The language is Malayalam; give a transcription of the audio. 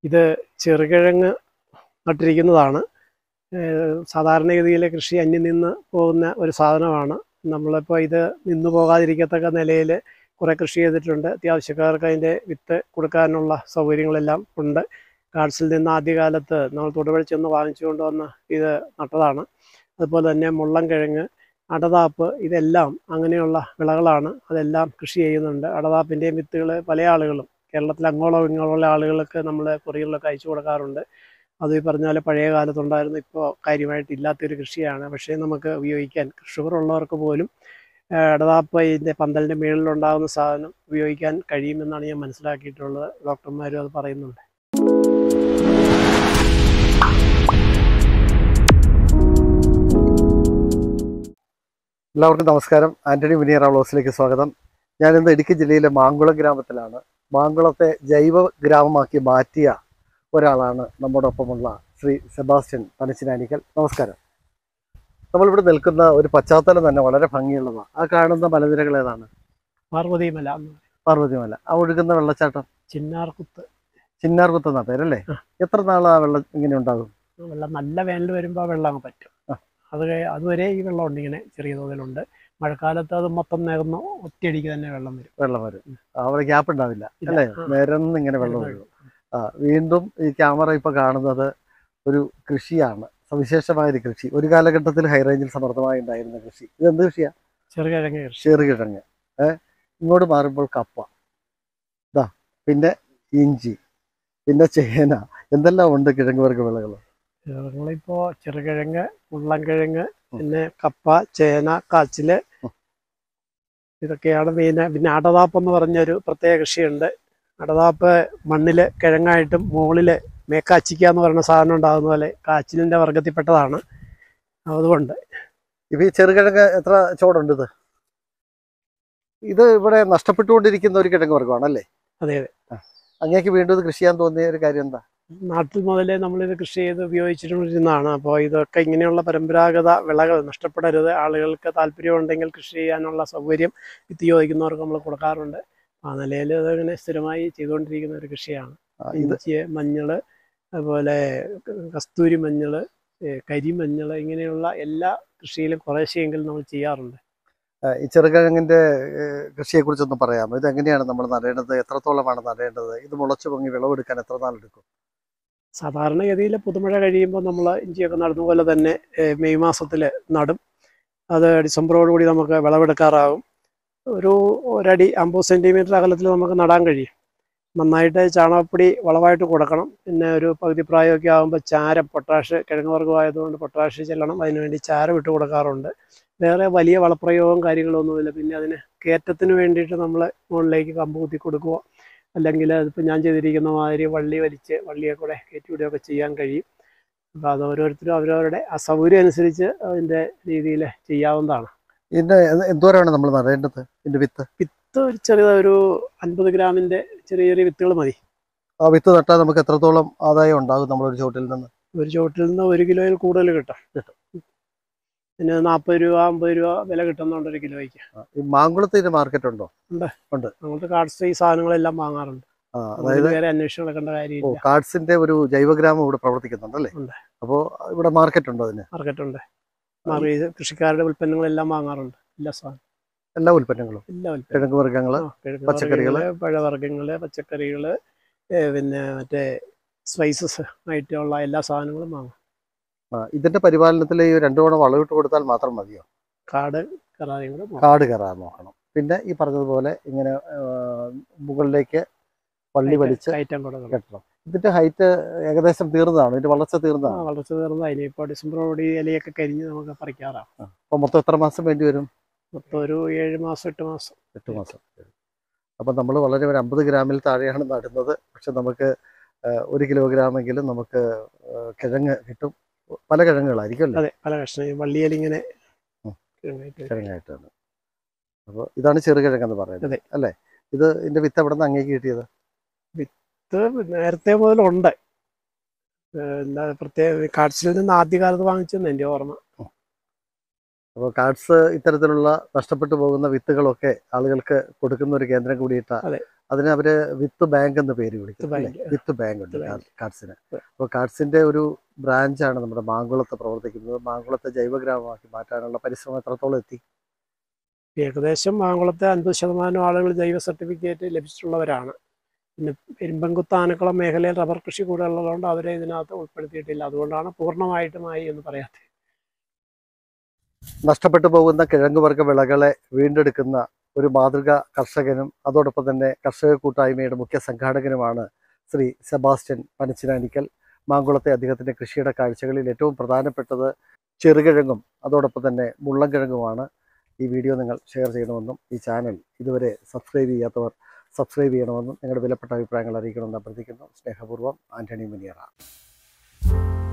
ഇത് ചെറുകിഴങ്ങ് നട്ടിരിക്കുന്നതാണ് ഏഹ് സാധാരണഗതിയിലെ കൃഷി അന്യം നിന്ന് പോകുന്ന ഒരു സാധനമാണ് നമ്മളിപ്പോൾ ഇത് നിന്നു പോകാതിരിക്കത്തക്ക നിലയിൽ കുറേ കൃഷി ചെയ്തിട്ടുണ്ട് അത്യാവശ്യക്കാർക്ക് അതിൻ്റെ വിത്ത് കൊടുക്കാനുള്ള സൗകര്യങ്ങളെല്ലാം ഉണ്ട് കാർഡ്സിൽ നിന്ന് ആദ്യകാലത്ത് നമ്മൾ തൊടുപുഴ ചെന്ന് വാങ്ങിച്ചുകൊണ്ട് വന്ന് ഇത് നട്ടതാണ് അതുപോലെ തന്നെ മുള്ളം കിഴങ്ങ് അടതാപ്പ് ഇതെല്ലാം അങ്ങനെയുള്ള വിളകളാണ് അതെല്ലാം കൃഷി ചെയ്യുന്നുണ്ട് അടതാപ്പിൻ്റെയും വിത്തുകൾ പല ആളുകളും കേരളത്തിൽ അങ്ങോളം ഇങ്ങോളം ആളുകൾക്ക് നമ്മൾ കൊറിയറിലൊക്കെ അയച്ചു കൊടുക്കാറുണ്ട് അത് ഈ പറഞ്ഞ പോലെ പഴയ കാലത്തുണ്ടായിരുന്നു ഇപ്പോൾ കാര്യമായിട്ട് ഇല്ലാത്തൊരു കൃഷിയാണ് പക്ഷേ നമുക്ക് ഉപയോഗിക്കാൻ ഷുഗർ ഉള്ളവർക്ക് പോലും ആ, അടതാപ്പ് ഇതിൻ്റെ പന്തലിൻ്റെ മുകളിലുണ്ടാകുന്ന സാധനം ഉപയോഗിക്കാൻ കഴിയുമെന്നാണ് ഞാൻ മനസ്സിലാക്കിയിട്ടുള്ളത് ഡോക്ടർമാരും അത് പറയുന്നുണ്ട് എല്ലാവർക്കും നമസ്കാരം ആന്റണി വിനിയർ ഹൗസിലേക്ക് സ്വാഗതം ഞാനിന്ന് ഇടുക്കി ജില്ലയിലെ മാങ്കുളം ഗ്രാമത്തിലാണ് മാങ്കുളത്തെ ജൈവ ഗ്രാമമാക്കി മാറ്റിയ ഒരാളാണ് നമ്മോടൊപ്പമുള്ള ശ്രീ സെബാസ്റ്റ്യൻ പനച്ചിനാനിക്കൽ നമസ്കാരം നമ്മളിവിടെ നിൽക്കുന്ന ഒരു പശ്ചാത്തലം തന്നെ വളരെ ഭംഗിയുള്ളതാണ് ആ കാണുന്ന മലനിരകൾ ഏതാണ് പാർവതിമല എന്ന് പറയും. പാർവതിമല ആ ഒഴുകുന്ന വെള്ളച്ചാട്ടം ചിന്നാർകുത്ത് ചിന്നാർകുത്ത് എന്നാ പേരല്ലേ ആ. എത്ര നാൾ ആ വെള്ളം ഇങ്ങനെ ഉണ്ടാകും വെള്ളം നല്ല വേനൽ വരുമ്പോൾ വെള്ളം അങ്ങ് പറ്റും ആ. അത് കഴി- അതുവരെ ഈ വെള്ളമുണ്ട് ഇങ്ങനെ ചെറിയ തോതിലുണ്ട് മഴക്കാലത്ത് അത് മൊത്തം നികന്ന് ഒറ്റയടിക്ക് തന്നെ വെള്ളം വരും വെള്ളം വരും അവിടെ ഗ്യാപ്പ് ഉണ്ടാവില്ല ഇല്ല. അല്ലേ ആ. നിരന്ന് ഇങ്ങനെ വെള്ളം ഒഴുകും ആ വീണ്ടും ഈ ക്യാമറ ഇപ്പൊ കാണുന്നത് ഒരു കൃഷിയാണ് സവിശേഷമായ ഒരു കൃഷി ഒരു കാലഘട്ടത്തിൽ ഹൈറേഞ്ചിൽ സമർത്ഥമായി ഉണ്ടായിരുന്ന കൃഷി ഇത് എന്ത് കൃഷിയാ ചെറുകിഴങ്ങ് കൃഷി ചെറുകിഴങ്ങ് ഏ ഇങ്ങോട്ട് മാറുമ്പോൾ കപ്പ ഇതാ പിന്നെ ഇഞ്ചി പിന്നെ ചേന എന്തെല്ലാം ഉണ്ട് കിഴങ്ങ് വർഗ്ഗ വിളകൾ ഞങ്ങളിപ്പോ ചെറുകിഴങ്ങ് ഉള്ളംകിഴങ്ങ് ഉം. പിന്നെ കപ്പ ചേന കാച്ചില് ഉം. ഇതൊക്കെയാണ് മെയിൻ പിന്നെ അടതാപ്പ് എന്ന് പറഞ്ഞൊരു പ്രത്യേക കൃഷിയുണ്ട് അടതാപ്പ് മണ്ണില് കിഴങ്ങായിട്ടും മുകളില് മേക്കാച്ചിക്ക എന്ന് പറയുന്ന സാധനം ഉണ്ടാകുന്ന പോലെ കാച്ചിലിന്റെ വർഗത്തിൽപ്പെട്ടതാണ് അതുകൊണ്ട് ഇപ്പൊ ഈ ചെറുകിഴങ്ങ് എത്ര ചോടുണ്ട് ഇത് ഇത് ഇവിടെ നഷ്ടപ്പെട്ടുകൊണ്ടിരിക്കുന്ന ഒരു കിഴങ്ങ് വർഗ്ഗമാണ് അല്ലേ അതെ അതെ അങ്ങേക്ക് വീണ്ടും ഇത് കൃഷി ചെയ്യാൻ തോന്നിയ ഒരു കാര്യം എന്താ നാട്ടിൽ മുതലേ നമ്മളിത് കൃഷി ചെയ്ത് ഉപയോഗിച്ചിട്ടുണ്ടിരുന്നതാണ് അപ്പോൾ ഇതൊക്കെ ഇങ്ങനെയുള്ള പരമ്പരാഗത വിളകൾ നഷ്ടപ്പെടരുത് ആളുകൾക്ക് താല്പര്യമുണ്ടെങ്കിൽ കൃഷി ചെയ്യാനുള്ള സൗകര്യം വിത്ത് ചോദിക്കുന്നവർക്ക് നമ്മൾ കൊടുക്കാറുണ്ട് ആ നിലയിൽ ഇതിങ്ങനെ സ്ഥിരമായി ചെയ്തുകൊണ്ടിരിക്കുന്ന ഒരു കൃഷിയാണ് ആ, ഇത് ഇഞ്ചി മഞ്ഞള് അതുപോലെ കസ്തൂരി മഞ്ഞള് ഏ, കരിമഞ്ഞള് ഇങ്ങനെയുള്ള എല്ലാ കൃഷിയിലും കുറേശ്ശെയെങ്കിലും നമ്മൾ ചെയ്യാറുണ്ട് ആ, ഈ ചെറുകിഴങ്ങിന്റെ കൃഷിയെ കുറിച്ചൊന്ന് പറയാമോ ഇത് എങ്ങനെയാണ് നമ്മൾ നടേണ്ടത് എത്രത്തോളമാണ് നടേണ്ടത് ഇത് മുളച്ചു പൊങ്ങി വിളവെടുക്കാൻ എത്ര നാളെടുക്കും സാധാരണഗതിയിൽ പുതുമഴ കഴിയുമ്പോൾ നമ്മൾ ഇഞ്ചിയൊക്കെ നടുന്ന പോലെ തന്നെ ഏ, മെയ് മാസത്തിൽ നടും അത് ഡിസംബറോടുകൂടി നമുക്ക് വിളവെടുക്കാറാകും ഒരു ഒരടി അമ്പത് സെൻറ്റിമീറ്റർ അകലത്തിൽ നമുക്ക് നടാൻ കഴിയും നന്നായിട്ട് ചാണകപ്പൊടി വളമായിട്ട് കൊടുക്കണം പിന്നെ ഒരു പകുതി പ്രായമൊക്കെ ആകുമ്പോൾ ചാരം പൊട്ടാഷ് കിഴങ്ങ് വർഗ്ഗമായതുകൊണ്ട് പൊട്ടാഷ് ചെല്ലണം അതിനുവേണ്ടി ചാരം ഇട്ട് കൊടുക്കാറുണ്ട് വേറെ വലിയ വളപ്രയോഗവും കാര്യങ്ങളൊന്നുമില്ല പിന്നെ അതിന് കയറ്റത്തിന് വേണ്ടിയിട്ട് നമ്മൾ മുകളിലേക്ക് കമ്പ് കുത്തി കൊടുക്കുക അല്ലെങ്കിൽ അതിപ്പോൾ ഞാൻ ചെയ്തിരിക്കുന്ന മാതിരി വള്ളി വലിച്ച് വള്ളിയെ കൂടെ കയറ്റിവിടുകയൊക്കെ ചെയ്യാൻ കഴിയും അപ്പോൾ അത് ഓരോരുത്തരും അവരവരുടെ അസൗകര്യം അനുസരിച്ച് അതിൻ്റെ രീതിയിൽ ചെയ്യാവുന്നതാണ് ഇതിന്റെ എന്ത് എന്തോരാണ് നമ്മൾ നടേണ്ടത് ഇതിന്റെ വിത്ത് വിത്ത് ഒരു ചെറിയ ഒരു അൻപത് ഗ്രാമിൻ്റെ ചെറിയ ചെറിയ വിത്തുകൾ മതി ആ വിത്ത് നട്ടാൽ നമുക്ക് എത്രത്തോളം ആദായം ഉണ്ടാകും നമ്മളൊരു ചോട്ടിൽ നിന്ന് ഒരു ചുവട്ടിൽ നിന്ന് ഒരു കിലോയിൽ കൂടുതൽ കിട്ടും കിട്ടും. പിന്നെ നാൽപ്പത് രൂപ അമ്പത് രൂപ വില കിട്ടുന്നുണ്ട് ഒരു കിലോയ്ക്ക് ആ, ഈ മാങ്കുളത്ത് ഇതിന് മാർക്കറ്റ് ഉണ്ടോ അങ്ങനത്തെ കാർഡ്സ് ഈ സാധനങ്ങളെല്ലാം വാങ്ങാറുണ്ട് ആ, നമുക്ക് അതായത് വേറെ അന്വേഷിച്ച് നടക്കേണ്ട ഓ കാര്യമില്ല കാർഡ്സിന്റെ ഒരു ജൈവഗ്രാമം ഇവിടെ പ്രവർത്തിക്കുന്നുണ്ടല്ലേ ഉണ്ട്. അപ്പോൾ ഇവിടെ മാർക്കറ്റ് ഉണ്ടോ അതിന് മാർക്കറ്റുണ്ട് മാറി കൃഷിക്കാരുടെ ഉൽപ്പന്നങ്ങളെല്ലാം വാങ്ങാറുണ്ട് എല്ലാ സാധനം എല്ലാ ഉൽപ്പന്നങ്ങളും എല്ലാ ഉൽപ്പന്നം കിഴങ്ങ് വർഗ്ഗങ്ങള് ആ, കിഴങ്ങ് പച്ചക്കറികള്? വർഗ്ഗങ്ങള്, പഴവർഗ്ഗങ്ങള് പച്ചക്കറികള് ഏ, പിന്നെ മറ്റേ സ്പൈസസ് ആയിട്ടുള്ള എല്ലാ സാധനങ്ങളും വാങ്ങും ആ, ഇതിന്റെ പരിപാലനത്തിൽ ഈ രണ്ടു തവണ വളവിട്ട് കൊടുത്താൽ മാത്രം മതിയോ കാട് കറായും കൂടെ വാങ്ങും. കാട് കയറാൻ നോക്കണം പിന്നെ ഈ പറഞ്ഞതുപോലെ ഇങ്ങനെ ആ, മുകളിലേക്ക് വള്ളി വലിച്ച് കയറ്റം കൊടുക്കണം കെട്ടണം ഇതിന്റെ ഹൈറ്റ് ഏകദേശം തീർന്നതാണ് ഇതിന്റെ വളർച്ച ആ തീർന്നതാണ് വളർച്ച തീർന്ന ഇനിയിപ്പോൾ ഡിസംബറോടി ഇലയൊക്കെ കരിഞ്ഞ് നമുക്ക് പറിക്കാറാം അപ്പൊ മൊത്തം എത്ര മാസം വേണ്ടി വരും മൊത്തം ഒരു ഏഴ് മാസം എട്ട് മാസം എട്ട് മാസം അപ്പൊ നമ്മൾ വളരെ ഒരു അമ്പത് ഗ്രാമിൽ താഴെയാണ് നടുന്നത് പക്ഷെ നമുക്ക് ആ, ഒരു കിലോഗ്രാമെങ്കിലും നമുക്ക് ആ, കിഴങ്ങ് കിട്ടും പല കിഴങ്ങുകളായിരിക്കും അല്ലേ അതെ പല കഷ്ണം ഈ വള്ളിയിലിങ്ങനെ ഉം. കിഴങ്ങായിട്ട് കിഴങ്ങായിട്ടാണ് അപ്പോൾ ഇതാണ് ചെറുകിഴങ്ങെന്ന് പറയുന്നത് അതെ. അല്ലേ ഇത് ഇതിന്റെ വിത്ത് എവിടെ നിന്ന് അങ്ങേക്ക് കിട്ടിയത് ഇത് നേരത്തെ മുതലുണ്ട് ഏ, എന്താ പ്രത്യേക കാർഡ്സിൽ നിന്ന് ആദ്യകാലത്ത് വാങ്ങിച്ചെന്ന് എൻ്റെ ഓർമ്മ അപ്പോൾ കാർഡ്സ് ഇത്തരത്തിലുള്ള നഷ്ടപ്പെട്ടു പോകുന്ന വിത്തുകളൊക്കെ ആളുകൾക്ക് കൊടുക്കുന്ന ഒരു കേന്ദ്രം കൂടിയിട്ടാ അതെ. അതിന് അവര് വിത്ത് ബാങ്ക് എന്ന് പേര് വിളിക്കും വിത്ത് അല്ലേ? ബാങ്ക്. വിത്ത് ബാങ്ക് ഉണ്ട് വിത്ത് ബാങ്ക്. കാർഡ്സിന് അതെ. അപ്പോൾ കാർഡ്സിന്റെ ഒരു ബ്രാഞ്ചാണ് നമ്മുടെ മാങ്കുളത്ത് പ്രവർത്തിക്കുന്നത് മാങ്കുളത്തെ ജൈവഗ്രാമമാക്കി മാറ്റാനുള്ള പരിശ്രമം എത്രത്തോളം എത്തി ഏകദേശം മാങ്കുളത്തെ അൻപത് ശതമാനം ആളുകൾ ജൈവ സർട്ടിഫിക്കറ്റ് ലഭിച്ചിട്ടുള്ളവരാണ് പിന്നെ പെരുമ്പൻകുത്ത് ആനക്കുളം മേഖലയിൽ റബ്ബർ കൃഷി കൂടുതലുള്ളതുകൊണ്ട് അവരെ ഇതിനകത്ത് ഉൾപ്പെടുത്തിയിട്ടില്ല അതുകൊണ്ടാണ് പൂർണ്ണമായിട്ടുമായി എന്ന് പറയാത്തത് നഷ്ടപ്പെട്ടു പോകുന്ന കിഴങ്ങുവർഗ വിളകളെ വീണ്ടെടുക്കുന്ന ഒരു മാതൃക കർഷകനും അതോടൊപ്പം തന്നെ കർഷക കൂട്ടായ്മയുടെ മുഖ്യ സംഘാടകനുമാണ് ശ്രീ സെബാസ്റ്റ്യൻ പനച്ചിനാനിക്കൽ മാങ്കുളത്തെ അദ്ദേഹത്തിന്റെ കൃഷിയുടെ കാഴ്ചകളിൽ ഏറ്റവും പ്രധാനപ്പെട്ടത് ചെറുകിഴങ്ങും അതോടൊപ്പം തന്നെ മുള്ളൻകിഴങ്ങുമാണ് ഈ വീഡിയോ നിങ്ങൾ ഷെയർ ചെയ്യണമെന്നും ഈ ചാനൽ ഇതുവരെ സബ്സ്ക്രൈബ് ചെയ്യാത്തവർ സബ്സ്ക്രൈബ് ചെയ്യണമെന്നും നിങ്ങളുടെ വിലപ്പെട്ട അഭിപ്രായങ്ങൾ അറിയിക്കണമെന്ന് അഭ്യർത്ഥിക്കുന്നു സ്നേഹപൂർവ്വം ആന്റണി മുനിയറ